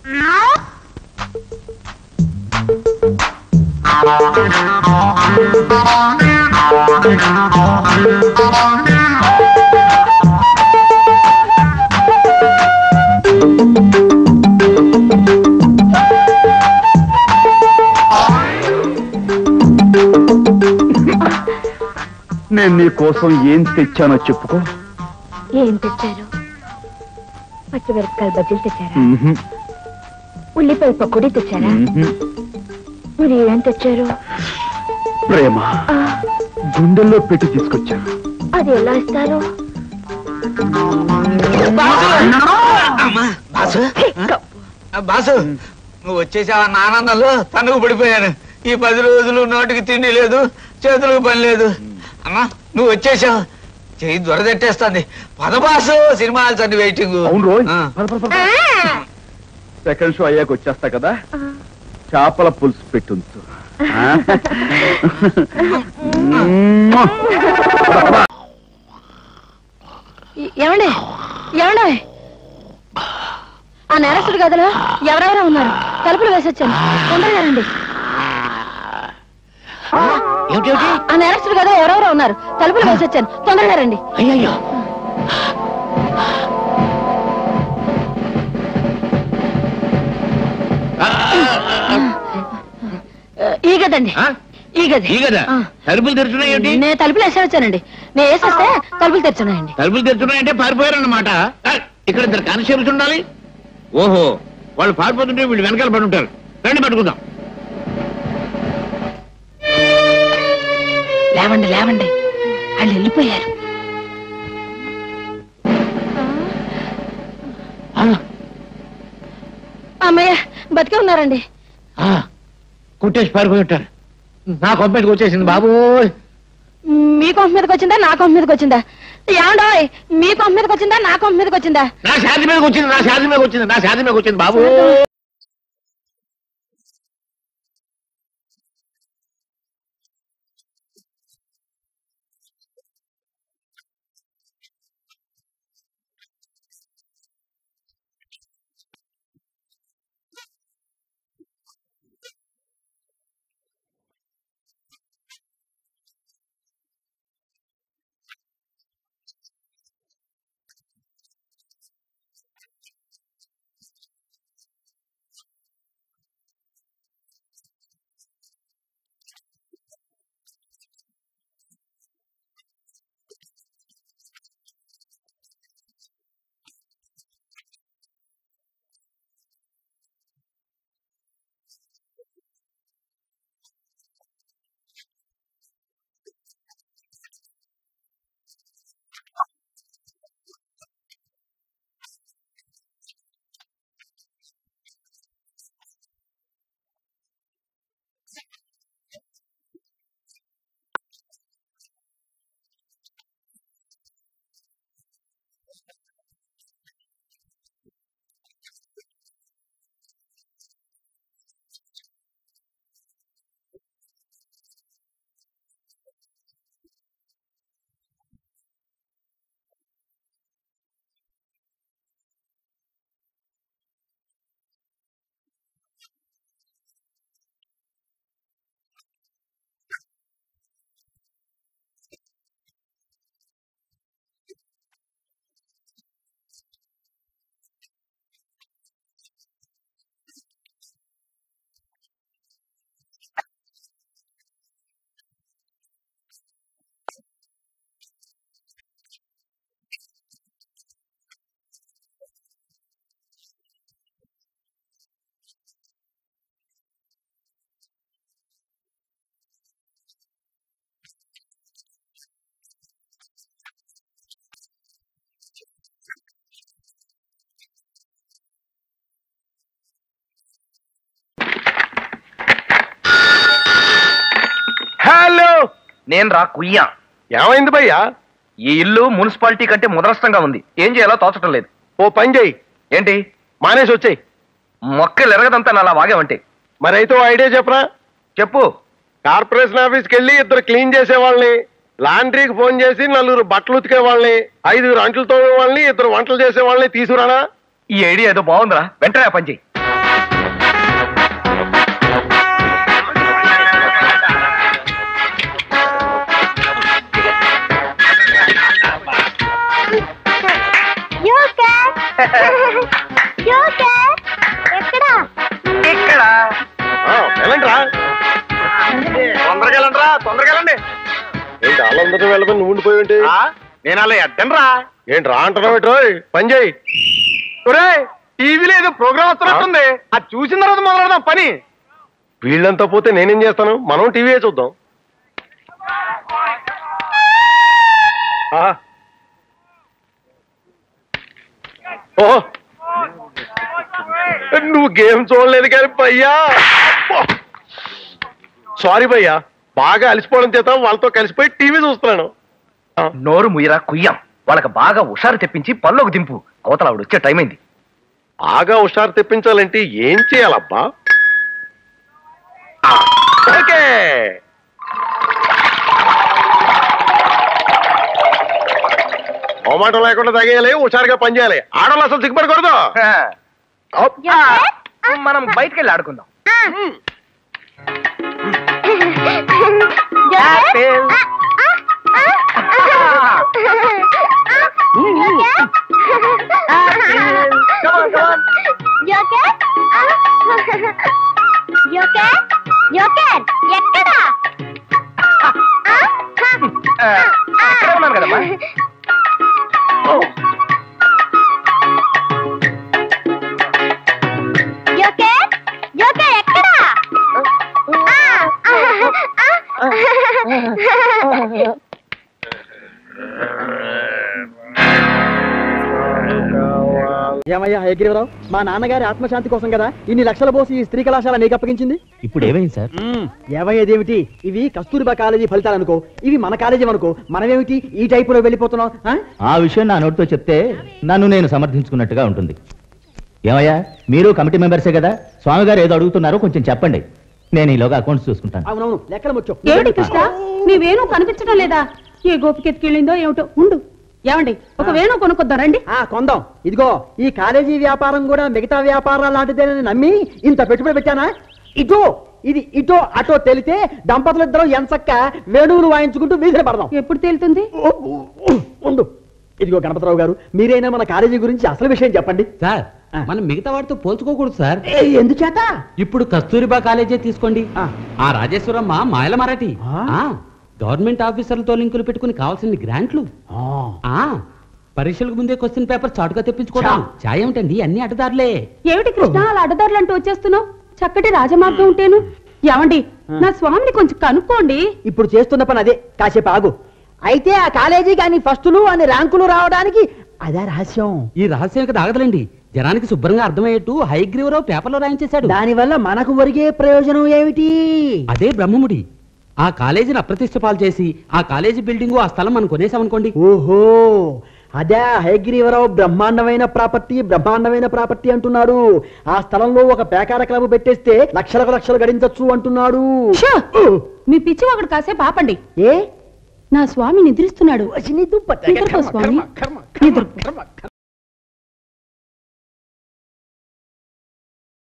నేను నీ కోసం ఏం తెచ్చానో చెప్పుకో ఏం తెచ్చారు పచ్చిమిరపకాయలు బజ్జీలు తెచ్చారా మ్మ్హ్, ఉల్లిపాయ పకోడీ తెచ్చారా మ్మ్హ్. మరి ఏం తెచ్చారు ప్రేమ ఆ, గుండెల్లో పెట్టి తీసుకొచ్చాను అది ఎలా ఇస్తారు అమ్మా బాసు ఆ, బాసు నువ్వు వచ్చేసావన్న ఆనందంలో తనుకు పడిపోయాను ఈ పది రోజులు నోటికి తిండి లేదు చేతులకు పని లేదు అమ్మా నువ్వు వచ్చేసావు చెయ్యి దొరదెట్టేస్తుంది పద బాసు సినిమా హాల్స్ అన్ని వెయిటింగ్ అవును రోయ్ ఆ. పద, పద, పద. సెకండ్ షో అయ్యాక వచ్చేస్తా కదా చేపల పులుసు పెట్టుంచు ఆ? మ్మ్. ఏమండి ఏమండి ఆ నేరస్తుడు గదిలో ఎవరెవరో ఉన్నారు తలుపులు వేసొచ్చాను తొందరగా రండి ఏమిటి ఆ నేరస్తుడు గదిలో ఎవరెవరో ఉన్నారు తలుపులు వేసొచ్చాను తొందరగా రండి అయ్యయ్యో ఈ గదండి ఆ? ఈ గది ఈ కదా ఆ. తలుపులు తెరుచున్నాయి ఏమిటి నేను తలుపులు వేసొచ్చానండి నేను వేసేస్తే తలుపులు తెచ్చున్నాయండి తలుపులు తెరుచున్నాయంటే పారిపోయారన్నమాట ఆ, ఇక్కడ ఇద్దరు కానిస్టేబుల్స్ ఉండాలి ఓహో వాళ్ళు పారిపోతుంటే వీళ్ళు వెనకాల పడి ఉంటారు రండి పట్టుకుందాం లేవండి లేవండి వాళ్ళు వెళ్ళిపోయారు ఆ, అమ్మయ్య బతికే ఉన్నారండి ఆ, కుట్టేసి పారిపోయి ఉంటారు నా కొంపటికి వచ్చేసింది బాబు మీ కొంప మీదకి వచ్చిందా నా కొంప మీదకి వచ్చిందా ఏమండోయ్ మీ కొంప మీదకి వచ్చిందా నా కొంప మీదకి వచ్చిందా నా శాది మీదకి వచ్చింది నా శాది మీదకి వచ్చింది నా శాది మీదకి వచ్చింది బాబు హలో నేను రా కుయ్యా ఏమైంది భయ్యా ఈ ఇల్లు మున్సిపాలిటీ కంటే ముదరస్తంగా ఉంది ఏం చేయాలో తోచటం లేదు ఓ పని చేయి ఏంటి మానేసి వచ్చాయి మొక్కలు ఎరగదంతా అలా వాగావంటే మరైతే ఓ ఐడియా చెప్పరా చెప్పు కార్పొరేషన్ ఆఫీస్కి వెళ్ళి ఇద్దరు క్లీన్ చేసే వాళ్ళని లాండ్రీకి ఫోన్ చేసి నలుగురు బట్టలు ఉతికే వాళ్ళని ఐదుగురు అంట్లు తోమే వాళ్ళని ఇద్దరు వంటలు చేసే వాళ్ళని తీసుకురానా ఈ ఐడియా ఏదో బాగుందిరా వెంటనే ఆ పని చెయ్యి ఎక్కడా ఇక్కడ ఆ, వెళ్ళండి రా తొందరగా వెళ్ళండి రా తొందరగా వెళ్ళండి ఏంటి వాళ్ళందరూ వెళ్ళమని నువ్వు ఉండిపోయి ఏంటి ఆ, నేను అలా ఎడ్డండి రా ఏంటి రా అంటున్నావు ఏంటి రోయ్? పని చేయి ఒరే టీవీలో ఏదో ప్రోగ్రామ్ వస్తున్నట్టుంది అది చూసిన తర్వాత మొదలెడదాం పని వీళ్ళంతా పోతే నేనేం చేస్తాను మనం టీవీ చూద్దాం ఆ. ఓహో నువ్వు గేమ్ చూడలేదు కానీ భయ్యా సారీ భయ్యా బాగా అలసిపోవడం చేత వాళ్ళతో కలిసిపోయి టీవీ చూస్తున్నాను ఆ, నోరు ముయ్యరా కుయ్యం వాళ్ళకి బాగా హుషారు తెప్పించి పల్లోకి దింపు అవతల ఆవిడ వచ్చే టైం అయింది బాగా హుషారు తెప్పించాలంటే ఏం చేయాలబ్బా ఆ, ఓకే మొహమాటం లేకుండా తగేయాలి హుషారుగా పనిచేయాలి ఆడవాళ్ళు అసలు సిగ్గుపడకూడదు ఆ, మనం బయటికి వెళ్ళి ఆడుకుందాం Apple. Come on, come on. ఎక్కడా ఆ, అక్కడే ఉన్నాను కదమ్మా జోకర్ జోకర్ ఎక్కడా ఏమయ్యా హయగ్రీవరావు మా నాన్నగారి ఆత్మశాంతి కోసం కదా ఇన్ని లక్షల పోసి ఈ స్త్రీ కళాశాల నీకు అప్పగించింది ఇప్పుడు ఏమైంది సార్ ఏమయ్యేదేమిటి ఇవి కస్తూరిబా కాలేజీ ఫలితాలు అనుకో ఇవి మన కాలేజీ అనుకో మనమేమిటి ఈ టైపులో వెళ్ళిపోతున్నాం ఆ? ఆ విషయం నా నోటితో చెప్తే నన్ను నేను సమర్థించుకున్నట్టుగా ఉంటుంది ఏమయ్యా మీరు కమిటీ మెంబర్సే కదా స్వామి గారు ఏదో అడుగుతున్నారో కొంచెం చెప్పండి నేను ఈలోగా అకౌంట్స్ చూసుకుంటాను అవునవును లెక్కలు ముఖ్యం ఏమిటి కృష్ణ నీ వేణు కనిపించడం లేదా ఏ గోపికెత్తికెళ్ళిందో ఏమిటో ఉండు ఏమండి ఒక వేణు కొనుక్కొద్దాం రండి ఆ కొందాం ఇదిగో ఈ కాలేజీ వ్యాపారం కూడా మిగతా వ్యాపారాలు లాంటిదేనని నమ్మి ఇంత పెట్టుబడి పెట్టానా ఇటో ఇది ఇటో అటో తెలితే దంపతులిద్దరం ఎంచక్క వేణువులు వాయించుకుంటూ వీధిని పడదాం ఎప్పుడు తేలుతుంది ఓ, ఓ, ఓ, ఉండు ఇదిగో గణపతిరావు గారు మీరైనా మన కాలేజీ గురించి అసలు విషయం చెప్పండి సార్ ఆ. మనం మిగతా వాటితో పోల్చుకోకూడదు సార్ ఏ, ఎందుచేత ఇప్పుడు కస్తూరిబా కాలేజే తీసుకోండి ఆ. ఆ రాజేశ్వరమ్మ మాయల మరాఠీ ఆ. ఆ, గవర్నమెంట్ ఆఫీసర్లతో లింకులు పెట్టుకుని కావాల్సిన గ్రాంట్లు ఆ, ఆ పరీక్షలకు ముందే క్వశ్చన్ పేపర్ చాటుగా తెప్పించుకోవడం చా. ఛాయ్ ఏమిటండి అన్ని అడ్డదారులే ఏమిటి కృష్ణ అలా అడ్డదారులు అంటూ వచ్చేస్తున్నావు చక్కటి రాజమార్గం ఉంటేను ఏమండి నా స్వామిని కొంచెం కనుక్కోండి ఇప్పుడు చేస్తున్న పని అదే కాసేపు ఆగు అయితే ఆ కాలేజీ కానీ ఫస్టులు అని ర్యాంకులు రావడానికి అదే రహస్యం ఈ రహస్యం ఇక్కడ ఆగదులండి జనానికి శుభ్రంగా అర్థమయ్యేట్టు హైగ్రీవరావు పేపర్లో రాయించేశాడు దానివల్ల మనకు ఒరిగే ప్రయోజనం ఏమిటి అదే బ్రహ్మముడి ఆ కాలేజీని అప్రతిష్ట పాలు చేసి ఆ కాలేజీ బిల్డింగ్ ఆ స్థలం మనం కొనేసామనుకోండి ఓహో అదే హయగ్రీవరావు బ్రహ్మాండమైన ప్రాపర్టీ బ్రహ్మాండమైన ప్రాపర్టీ అంటున్నాడు ఆ స్థలంలో ఒక పేకార క్లబ్ పెట్టేస్తే లక్షలకు లక్షలు గడించచ్చు అంటున్నాడు షో! మీ పిచ్చి ఒకడు కాసేపు ఆపండి ఏ నా స్వామి నిద్రిస్తున్నాడు వసిని దుప్పట. నిద్రపో స్వామి నిద్రపో